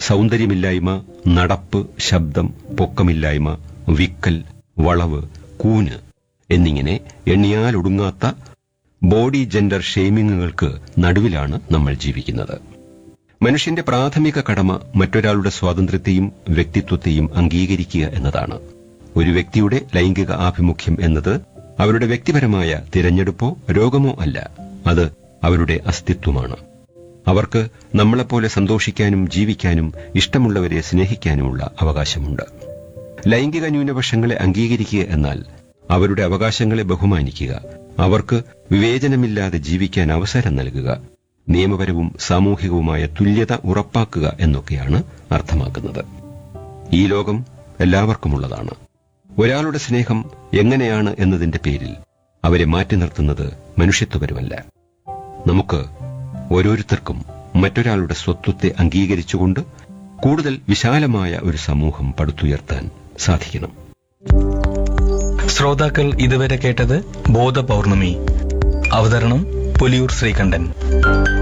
സൗന്ദര്യമില്ലായ്മ നടപ്പ് ശബ്ദം പൊക്കമില്ലായ്മ വിക്കൽ വളവ് കൂന് എന്നിങ്ങനെ എണ്ണിയാലൊടുങ്ങാത്ത ബോഡി ജെൻഡർ ഷെയ്മിങ്ങുകൾക്ക് നടുവിലാണ് നമ്മൾ ജീവിക്കുന്നത് മനുഷ്യന്റെ പ്രാഥമിക കടമ മറ്റൊരാളുടെ സ്വാതന്ത്ര്യത്തെയും വ്യക്തിത്വത്തെയും അംഗീകരിക്കുക എന്നതാണ് ഒരു വ്യക്തിയുടെ ലൈംഗിക ആഭിമുഖ്യം എന്നത് അവരുടെ വ്യക്തിപരമായ തിരഞ്ഞെടുപ്പോ രോഗമോ അല്ല അത് അവരുടെ അസ്തിത്വമാണ് അവർക്ക് നമ്മളെപ്പോലെ സന്തോഷിക്കാനും ജീവിക്കാനും ഇഷ്ടമുള്ളവരെ സ്നേഹിക്കാനുമുള്ള അവകാശമുണ്ട് ലൈംഗിക ന്യൂനപക്ഷങ്ങളെ അംഗീകരിക്കുക എന്നാൽ അവരുടെ അവകാശങ്ങളെ ബഹുമാനിക്കുക അവർക്ക് വിവേചനമില്ലാതെ ജീവിക്കാൻ അവസരം നൽകുക നിയമപരവും സാമൂഹികവുമായ തുല്യത ഉറപ്പാക്കുക എന്നൊക്കെയാണ് അർത്ഥമാക്കുന്നത് ഈ ലോകം എല്ലാവർക്കുമുള്ളതാണ് ഒരാളുടെ സ്നേഹം എങ്ങനെയാണ് എന്നതിന്റെ പേരിൽ അവരെ മാറ്റി നിർത്തുന്നത് മനുഷ്യത്വപരമല്ല നമുക്ക് ഓരോരുത്തർക്കും മറ്റൊരാളുടെ സ്വത്വത്തെ അംഗീകരിച്ചുകൊണ്ട് കൂടുതൽ വിശാലമായ ഒരു സമൂഹം പടുത്തുയർത്താൻ സാധിക്കണം ശ്രോതാക്കൾ ഇതുവരെ കേട്ടത് ബോധപൗർണമി അവതരണം പുലിയൂർ ശ്രീകണ്ഠൻ